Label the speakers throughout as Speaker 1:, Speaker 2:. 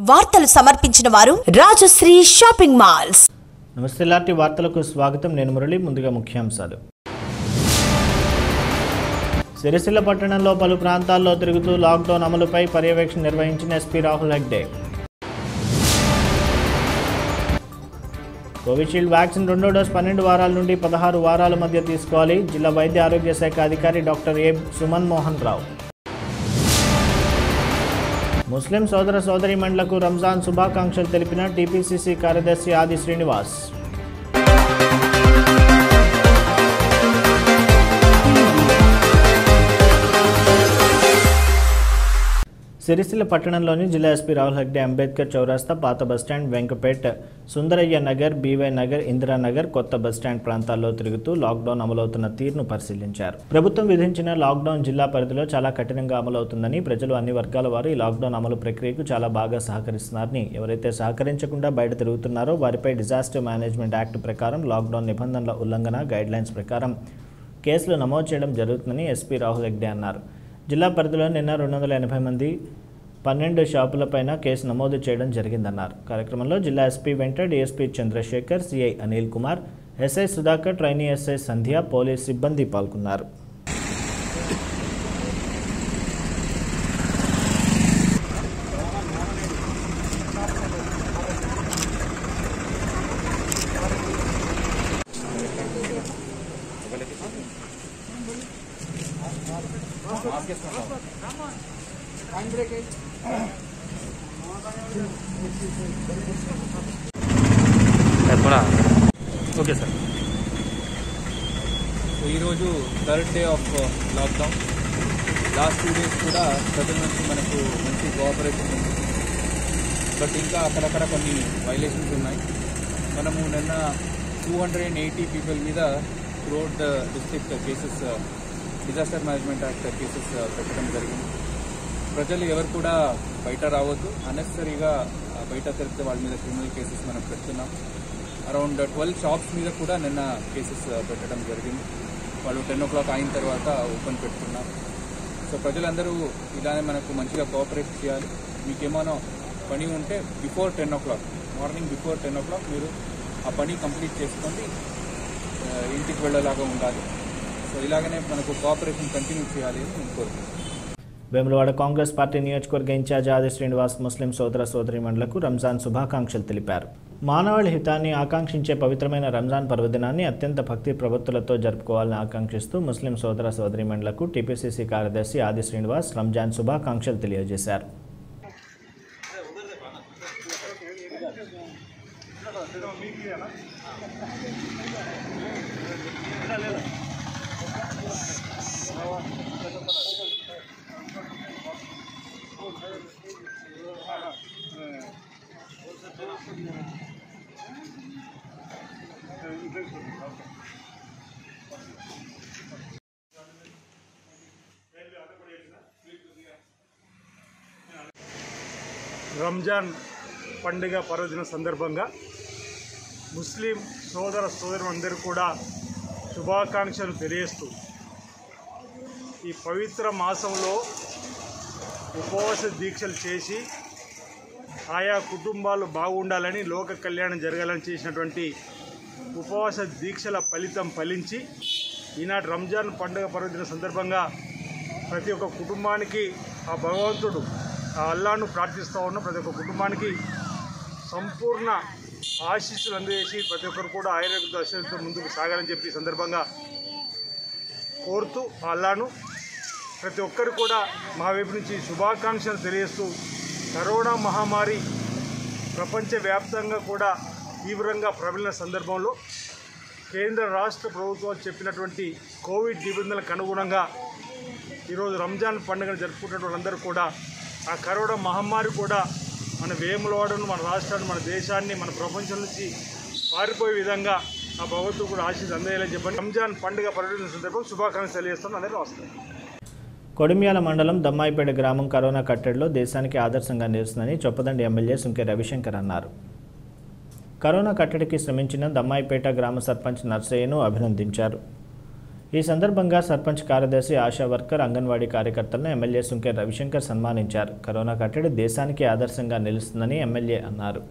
Speaker 1: వార్తలు సమర్పించిన వారు రాజశ్రీ షాపింగ్ మాల్స్
Speaker 2: నమస్తే లాంటి వార్తలకు స్వాగతం నేను మురళి ముందుగా ముఖ్యాంశాలు సిరిసిల్ల పట్టణంలో పలు ప్రాంతాల్లో తిరుగుతూ లాక్డౌన్ అమలుపై పర్యవేక్షణ నిర్వహించిన SP Rahul Hegde Covishield vaccine రెండో డోస్ పన్నెండు వారాల నుండి పదహారు వారాల మధ్య తీసుకోవాలి జిల్లా వైద్య ఆరోగ్య శాఖ అధికారి doctor A Suman Mohan Rao Muslim సోదర సోదరీమణులకు రంజాన్ శుభాకాంక్షలు తెలిపిన టీపీసీసీ కార్యదర్శి ఆది శ్రీనివాస్ సిరిసిల్ల పట్టణంలోని జిల్లా ఎస్పీ రాహుల్ హెగ్డే అంబేద్కర్ చౌరాస్తా పాత బస్టాండ్ వెంకపేట్ సుందరయ్య నగర్ బీవై నగర్ ఇందిరానగర్ కొత్త బస్టాండ్ ప్రాంతాల్లో తిరుగుతూ లాక్డౌన్ అమలవుతున్న తీరును పరిశీలించారు ప్రభుత్వం విధించిన లాక్డౌన్ జిల్లా పరిధిలో చాలా కఠినంగా అమలవుతుందని ప్రజలు అన్ని వర్గాల వారు ఈ లాక్డౌన్ అమలు ప్రక్రియకు చాలా బాగా సహకరిస్తున్నారని ఎవరైతే సహకరించకుండా బయట తిరుగుతున్నారో వారిపై డిజాస్టర్ మేనేజ్మెంట్ యాక్ట్ ప్రకారం లాక్డౌన్ నిబంధనల ఉల్లంఘన గైడ్లైన్స్ ప్రకారం కేసులు నమోదు చేయడం జరుగుతుందని ఎస్పీ రాహుల్ హెగ్డే అన్నారు జిల్లా పరిధిలో నిన్న రెండు వందల ఎనభై మంది పన్నెండు షాపులపైన కేసు నమోదు చేయడం జరిగిందన్నారు కార్యక్రమంలో జిల్లా ఎస్పీ వెంట DSP Chandrasekhar CI Anil Kumar SI Sudhakar trainee SI Sandhya police సిబ్బంది పాల్గొన్నారు
Speaker 3: थोड़ा ओके सर
Speaker 4: సో ఈరోజు third day of lockdown last two days కూడా ప్రజల నుంచి మనకు మంచి కోఆపరేషన్ ఉంది బట్ ఇంకా అక్కడక్కడ కొన్ని వైలేషన్స్ ఉన్నాయి మనము నిన్న two hundred and eighty people మీద throughout the district cases disaster management act cases పెట్టడం జరిగింది ప్రజలు ఎవరు కూడా బయట రావద్దు అన్నెసరీగా బయట తిరిగితే వాళ్ళ మీద క్రిమినల్ కేసెస్ మనం పెడుతున్నాం అరౌండ్ ట్వెల్వ్ షాప్స్ మీద కూడా నిన్న కేసెస్ పెట్టడం జరిగింది వాళ్ళు టెన్ ఓ క్లాక్ అయిన తర్వాత ఓపెన్ పెట్టుకున్నారు సో ప్రజలందరూ ఇలానే మనకు మంచిగా కోఆపరేట్ చేయాలి మీకేమైనా పని ఉంటే before ten o'clock morning before ten o'clock మీరు ఆ పని కంప్లీట్ చేసుకోండి ఆ, ఇంటికి వెళ్ళేలాగా ఉండాలి సో ఇలాగనే మనకు కోఆపరేషన్ కంటిన్యూ చేయాలి అని నేను కోరుకుంటున్నాను
Speaker 2: వేములవాడ కాంగ్రెస్ పార్టీ నియోజకవర్గ ఇన్ఛార్జ్ ఆది శ్రీనివాస్ ముస్లిం సోదర సోదరీమణులకు రంజాన్ శుభాకాంక్షలు తెలిపారు మానవాళి హితాన్ని ఆకాంక్షించే పవిత్రమైన రంజాన్ పర్వదినాన్ని అత్యంత భక్తి ప్రవృత్తులతో జరుపుకోవాలని ఆకాంక్షిస్తూ ముస్లిం సోదర సోదరీమణులకు టీపీసీసీ కార్యదర్శి ఆది శ్రీనివాస్ రంజాన్ శుభాకాంక్షలు తెలియజేశారు
Speaker 5: రంజాన్ పండుగ పర్వదిన సందర్భంగా ముస్లిం సోదర సోదరులందరూ కూడా శుభాకాంక్షలు తెలియజేస్తూ ఈ పవిత్ర మాసంలో ఉపవాస దీక్షలు చేసి ఆయా కుటుంబాలు బాగుండాలని లోక కళ్యాణం జరగాలని చేసినటువంటి ఉపవాస దీక్షల ఫలితం ఫలించి ఈనాటి రంజాన్ పండుగ పర్వదిన సందర్భంగా ప్రతి ఒక్క కుటుంబానికి ఆ భగవంతుడు ఆ అల్లాను ప్రార్థిస్తూ ఉన్న ప్రతి ఒక్క కుటుంబానికి సంపూర్ణ ఆశీస్సులు అందజేసి ప్రతి ఒక్కరు కూడా ఆయుర్వేద దర్శనంతో ముందుకు సాగాలని చెప్పి ఈ సందర్భంగా కోరుతూ ఆ అల్లాను ప్రతి ఒక్కరు కూడా మా వైపు నుంచి శుభాకాంక్షలు తెలియజేస్తూ కరోనా మహమ్మారి ప్రపంచవ్యాప్తంగా కూడా తీవ్రంగా ప్రబలిన సందర్భంలో కేంద్ర రాష్ట్ర ప్రభుత్వాలు చెప్పినటువంటి కోవిడ్ నిబంధనలకు అనుగుణంగా ఈరోజు రంజాన్ పండుగను జరుపుకుంటున్న వాళ్ళందరూ కూడా ఆ కరోనా మహమ్మారి కూడా మన వేములవాడను మన రాష్ట్రాన్ని మన దేశాన్ని మన ప్రపంచం నుంచి పారిపోయే విధంగా ఆ భగవంతుడు కూడా ఆశీస్ అందేయాలని చెప్పండి రంజాన్ పండుగ పర్యటన సందర్భంగా శుభాకాంక్షలు తెలియజేస్తాను అందరూ వస్తారు
Speaker 2: కొడిమ్యాల మండలం దమ్మాయిపేట గ్రామం కరోనా కట్టడిలో దేశానికి ఆదర్శంగా నిలుస్తుందని చొప్పదండి ఎమ్మెల్యే సుంకె రవిశంకర్ అన్నారు కరోనా కట్టడికి శ్రమించిన దమ్మాయిపేట గ్రామ సర్పంచ్ నర్సయ్యను అభినందించారు ఈ సందర్భంగా సర్పంచ్ కార్యదర్శి ఆశా వర్కర్ అంగన్వాడీ కార్యకర్తలను ఎమ్మెల్యే సుంకే రవిశంకర్ సన్మానించారు కరోనా కట్టడి దేశానికి ఆదర్శంగా నిలుస్తుందని ఎమ్మెల్యే అన్నారు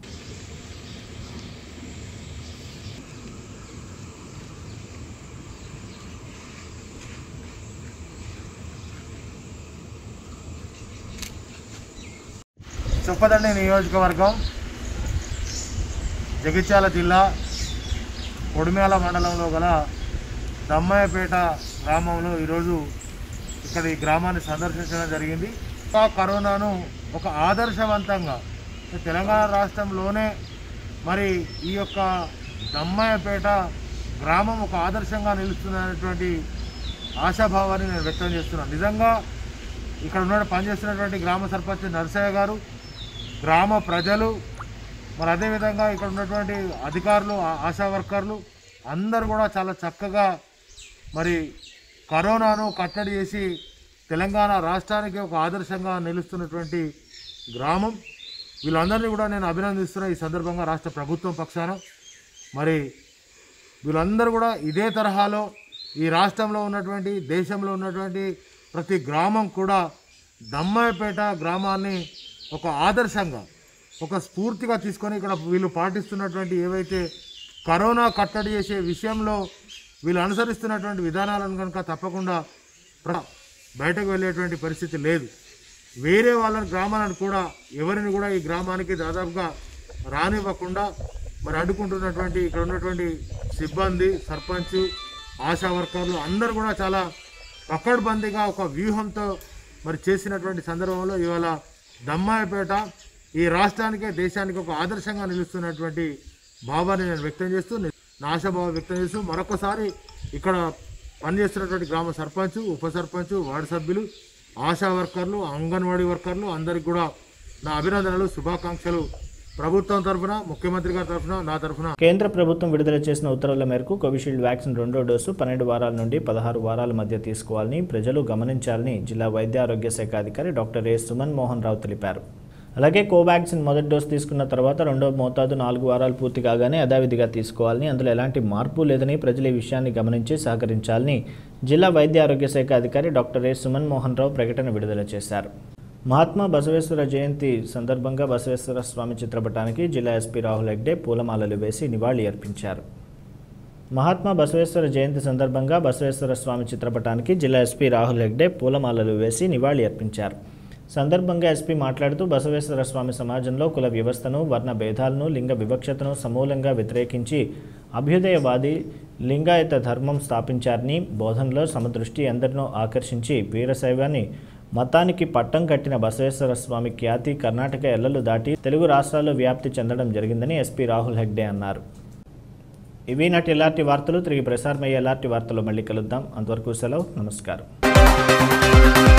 Speaker 6: చొప్పదండి నియోజకవర్గం జగిత్యాల జిల్లా కొడిమేల మండలంలో గల దమ్మాయపేట గ్రామంలో ఈరోజు ఇక్కడ ఈ గ్రామాన్ని సందర్శించడం జరిగింది ఆ కరోనాను ఒక ఆదర్శవంతంగా తెలంగాణ రాష్ట్రంలోనే మరి ఈ యొక్క దమ్మాయపేట గ్రామం ఒక ఆదర్శంగా నిలుస్తుందనేటువంటి ఆశాభావాన్ని నేను వ్యక్తం చేస్తున్నాను నిజంగా ఇక్కడ ఉన్న పనిచేస్తున్నటువంటి గ్రామ సర్పంచ్ నరసయ్య గారు గ్రామ ప్రజలు మరి అదేవిధంగా ఇక్కడ ఉన్నటువంటి అధికారులు ఆ- ఆశా వర్కర్లు అందరూ కూడా చాలా చక్కగా మరి కరోనాను కట్టడి చేసి తెలంగాణ రాష్ట్రానికి ఒక ఆదర్శంగా నిలుస్తున్నటువంటి గ్రామం వీళ్ళందరినీ కూడా నేను అభినందిస్తున్నా ఈ సందర్భంగా రాష్ట్ర ప్రభుత్వం పక్షాన మరి వీళ్ళందరూ కూడా ఇదే తరహాలో ఈ రాష్ట్రంలో ఉన్నటువంటి దేశంలో ఉన్నటువంటి ప్రతి గ్రామం కూడా దమ్మాయిపేట గ్రామాన్ని ఒక ఆదర్శంగా ఒక స్ఫూర్తిగా తీసుకొని ఇక్కడ వీళ్ళు పాటిస్తున్నటువంటి ఏవైతే కరోనా కట్టడి చేసే విషయంలో వీళ్ళు అనుసరిస్తున్నటువంటి విధానాలను కనుక తప్పకుండా ప్ర- బయటకు వెళ్ళేటువంటి పరిస్థితి లేదు వేరే వాళ్ళని గ్రామాలను కూడా ఎవరిని కూడా ఈ గ్రామానికి దాదాపుగా రానివ్వకుండా మరి అడ్డుకుంటున్నటువంటి ఇక్కడ ఉన్నటువంటి సిబ్బంది సర్పంచ్ ఆశా వర్కర్లు అందరూ కూడా చాలా పకడ్బందీగా ఒక వ్యూహంతో మరి చేసినటువంటి సందర్భంలో ఇవాళ దమ్మాయిపేట ఈ రాష్ట్రానికే దేశానికి ఒక ఆదర్శంగా నిలుస్తున్నటువంటి భావాన్ని నేను వ్యక్తం చేస్తూ నా ఆశాభావం వ్యక్తం చేస్తూ మరొకసారి ఇక్కడ పనిచేస్తున్నటువంటి గ్రామ సర్పంచ్ ఉప సర్పంచ్ వార్డు సభ్యులు ఆశా వర్కర్లు అంగన్వాడీ వర్కర్లు అందరికి కూడా నా అభినందనలు శుభాకాంక్షలు ప్రభుత్వం తరఫున ముఖ్యమంత్రి గారి తరఫున నా తరఫున
Speaker 2: కేంద్ర ప్రభుత్వం విడుదల చేసిన ఉత్తర్వుల మేరకు కోవిషీల్డ్ వ్యాక్సిన్ రెండో డోసు పన్నెండు వారాల నుండి పదహారు వారాల మధ్య తీసుకోవాలని ప్రజలు గమనించాలని జిల్లా వైద్య ఆరోగ్య శాఖ అధికారి డాక్టర్ ఏ సుమన్ మోహన్ రావు తెలిపారు అలాగే కోవాక్సిన్ మొదటి డోసు తీసుకున్న తర్వాత రెండో మోతాదు నాలుగు వారాలు పూర్తి కాగానే యథావిధిగా తీసుకోవాలని అందులో ఎలాంటి మార్పు లేదని ప్రజలు ఈ విషయాన్ని గమనించి సహకరించాలని జిల్లా వైద్య ఆరోగ్య శాఖ అధికారి డాక్టర్ ఏ సుమన్ మోహన్ రావు ప్రకటన విడుదల చేశారు మహాత్మా బసవేశ్వర జయంతి సందర్భంగా బసవేశ్వర స్వామి చిత్రపటానికి జిల్లా ఎస్పీ రాహుల్ హెగ్డే పూలమాలలు వేసి నివాళి అర్పించారు మహాత్మా బసవేశ్వర జయంతి సందర్భంగా బసవేశ్వర స్వామి చిత్రపటానికి జిల్లా ఎస్పీ రాహుల్ హెగ్డే పూలమాలలు వేసి నివాళి అర్పించారు సందర్భంగా ఎస్పీ మాట్లాడుతూ బసవేశ్వర స్వామి సమాజంలో కుల వ్యవస్థను వర్ణ భేదాలను లింగ వివక్షతను సమూలంగా వ్యతిరేకించి అభ్యుదయవాది లింగాయత ధర్మం స్థాపించారని బోధనలో సమదృష్టి ఎందరినో ఆకర్షించి వీరశైవాన్ని మతానికి పట్టం కట్టిన బసవేశ్వర స్వామి ఖ్యాతి కర్ణాటక ఎల్లలు దాటి తెలుగు రాష్ట్రాల్లో వ్యాప్తి చెందడం జరిగిందని ఎస్పీ రాహుల్ హెగ్డే అన్నారు ఇవి నాటి ఎలాంటి వార్తలు తిరిగి ప్రసారమయ్యే ఎలాంటి వార్తలు మళ్ళీ కలుద్దాం అంతవరకు సెలవు నమస్కారం